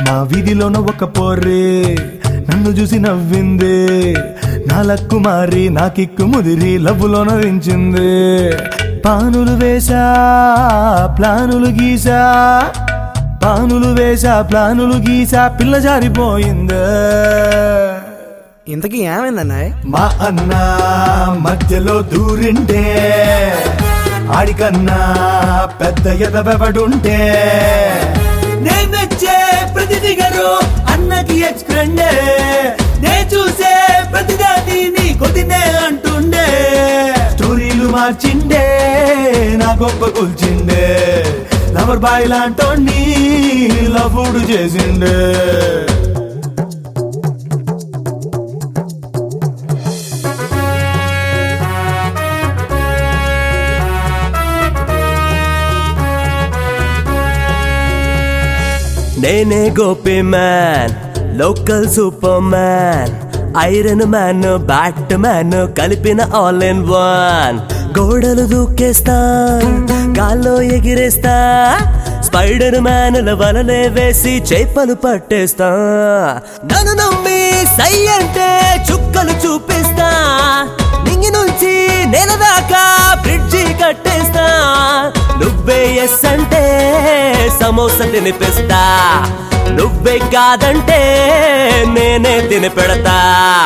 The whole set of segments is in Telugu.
మా వీధిలోన ఒక పోర్రే నన్ను చూసి నవ్వింది నా లక్కు మారి నా కిక్కు ముదిరి లవ్వులోన దించింది పానులు వేసా ప్లానులు గీసా పానులు వేసా ప్లానులు గీసా పిల్ల జారిపోయింది ఇంతకీ ఏమైందన్నా మా అన్న మధ్యలో దూరింటే ఆడికన్నా పెద్ద ఎదవెవడుంటే నేనొచ్చే ప్రతి దిగరు అన్నకి ఎక్స్ ఫ్రెండే నే చూసే ప్రతిదాన్ని నీ కొద్దినే అంటుండే స్టోరీలు మార్చిండే నా గొప్ప కూల్చిండే లవర్ బాయ్ లాంటోని లవుడు చేసిండే నేనే Gopi man local Superman Iron Man Batman కలిపిన ఆల్ ఇన్ వన్ గోడలు దూకేస్తా గాల్లో ఎగిరేస్తా స్పైడర్ మ్యాన్ల వలనే వేసి చేపలు పట్టేస్తా నన్ను నమ్మి సై అంటే చుక్కలు చూపిస్తా నింగి నుంచి నేల దాకా బ్రిడ్జి కట్టేస్తా నువ్వే ఎస్ అంటే సమోసా తినిపిస్తా నువ్వే కాదంటే నేనే తిని పెడతా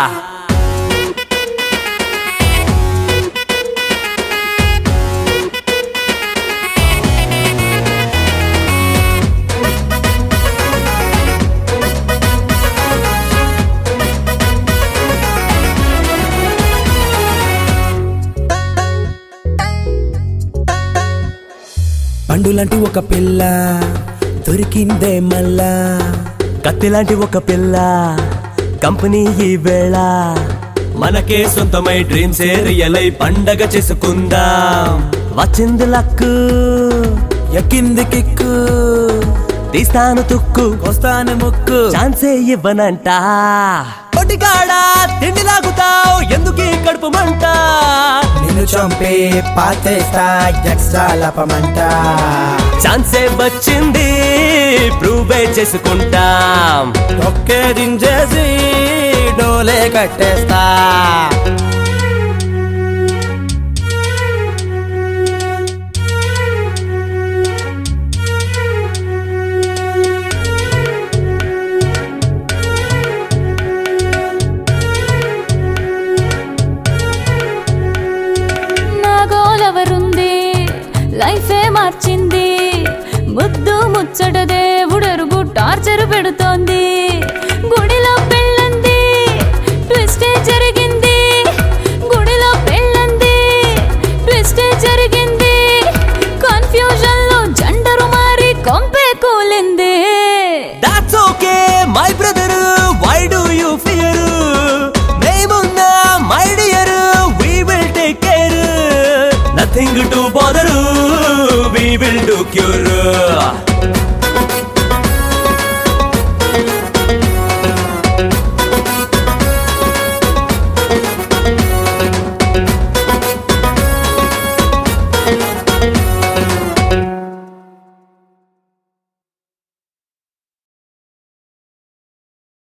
పండులాంటి ఒక పిల్ల దొరికిందే మళ్ళా కత్తిలాంటి ఒక పిల్ల కంపెనీ ఈ వేళ మనకే సొంతమై డ్రీమ్స్ రియలై పండగ చేసుకుందాం వచ్చింది లక్కు ఎక్కింది కిక్కు తీస్తాను తుక్కు వస్తాను ముక్కు ఛాన్సే ఇవ్వనంట పొటికాడా తిండి లాగుతావు ఎందుకు ఈ కడుపు మంట నిన్ను చంపి పాతేస్తా ఎక్స్ట్రా లపమంట ఛాన్సే వచ్చింది ప్రూవే చేసుకుంటాం ఒకే దించేసి డోలే కట్టేస్తా నా గోలవరుంది లైఫే మార్చింది ముద్దు ముచ్చట దేవుడరుగు టార్చర్ పెడుతోంది